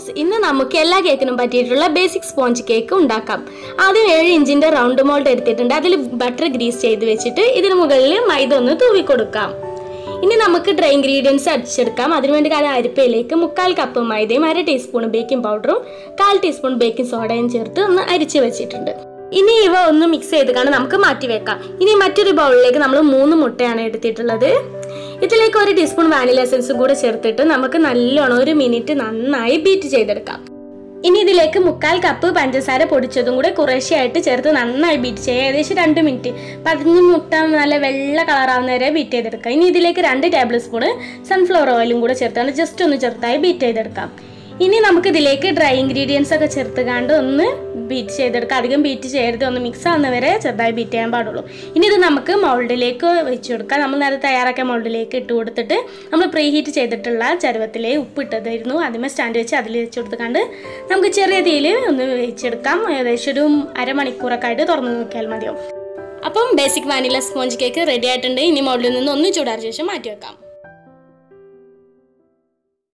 friends ഇന്ന് നമുക്ക് എല്ലാ കേക്കിനും പറ്റിയിട്ടുള്ള ബേസിക് സ്പോഞ്ച് കേക്ക് ഉണ്ടാക്കാം ആദ്യം ഏഴ് ഇഞ്ചിന്റെ റൗണ്ട് മോൾഡ് എടുത്തിട്ടുണ്ട് അതിൽ ബട്ടർ ഗ്രീസ് ചെയ്ത് വെച്ചിട്ട് ഇതിന് മുകളിൽ മൈദ ഒന്ന് തൂവി കൊടുക്കാം ഇനി നമുക്ക് ഡ്രൈ ഇൻഗ്രീഡിയൻസ് അടിച്ചെടുക്കാം അതിനുവേണ്ടി കാലം അരിപ്പയിലേക്ക് മുക്കാൽ കപ്പ് മൈദയും അര ടീസ്പൂൺ ബേക്കിംഗ് പൗഡറും കാൽ ടീസ്പൂൺ ബേക്കിംഗ് സോഡയും ചേർത്ത് ഒന്ന് അരിച്ച് വെച്ചിട്ടുണ്ട് ഇനി ഇവ ഒന്ന് മിക്സ് ചെയ്ത് കാണാൻ നമുക്ക് മാറ്റി വെക്കാം ഇനി മറ്റൊരു ബൗളിലേക്ക് നമ്മൾ മൂന്ന് മുട്ടയാണ് എടുത്തിട്ടുള്ളത് ഇതിലേക്ക് ഒരു ടീസ്പൂൺ വാനില എസൻസും കൂടെ ചേർത്തിട്ട് നമുക്ക് നല്ലോണം ഒരു മിനിറ്റ് നന്നായി ബീറ്റ് ചെയ്തെടുക്കാം ഇനി ഇതിലേക്ക് മുക്കാൽ കപ്പ് പഞ്ചസാര പൊടിച്ചതും കൂടെ കുറേശ്ശെയായിട്ട് ചേർത്ത് നന്നായി ബീറ്റ് ചെയ്യുക ഏകദേശം രണ്ട് മിനിറ്റ് പതിഞ്ഞ് മുട്ട നല്ല വെള്ള കളറാവുന്ന വരെ ബീറ്റ് ചെയ്തെടുക്കാം ഇനി ഇതിലേക്ക് രണ്ട് ടേബിൾ സ്പൂൺ സൺഫ്ലവർ ഓയിലും കൂടെ ചേർത്താണ് ജസ്റ്റ് ഒന്ന് ചെറുതായി ബീറ്റ് ചെയ്തെടുക്കാം ഇനി നമുക്ക് ഇതിലേക്ക് ഡ്രൈ ഇൻഗ്രീഡിയൻസ് ഒക്കെ ചേർത്ത് കണ്ട് ഒന്ന് ബീറ്റ് ചെയ്തെടുക്കാം അധികം ബീറ്റ് ചെയ്യരുത് ഒന്ന് മിക്സ് ആവുന്ന വരെ ചെറുതായി ബീറ്റ് ചെയ്യാൻ പാടുള്ളൂ ഇനി ഇത് നമുക്ക് മൗൾഡിലേക്ക് വെച്ച് കൊടുക്കാം നമ്മൾ നേരത്തെ തയ്യാറാക്കിയ മൗൾഡിലേക്ക് ഇട്ട് കൊടുത്തിട്ട് നമ്മൾ പ്രീ ഹീറ്റ് ചെയ്തിട്ടുള്ള ചരുവത്തിലെ ഉപ്പ് ഇട്ടതായിരുന്നു ആദ്യമേ സ്റ്റാൻഡ് വെച്ച് അതിൽ വെച്ച് കൊടുത്തുകൊണ്ട് നമുക്ക് ചെറിയ തീയിൽ ഒന്ന് വെച്ചെടുക്കാം ഏകദേശം ഒരു അരമണിക്കൂറൊക്കെ ആയിട്ട് തുറന്ന് നോക്കിയാൽ മതിയാവും അപ്പം basic vanilla sponge cake ready ആയിട്ടുണ്ട് ഇനി മൗൾഡിൽ നിന്ന് ഒന്ന് ചൂടാറിയ ശേഷം മാറ്റി വെക്കാം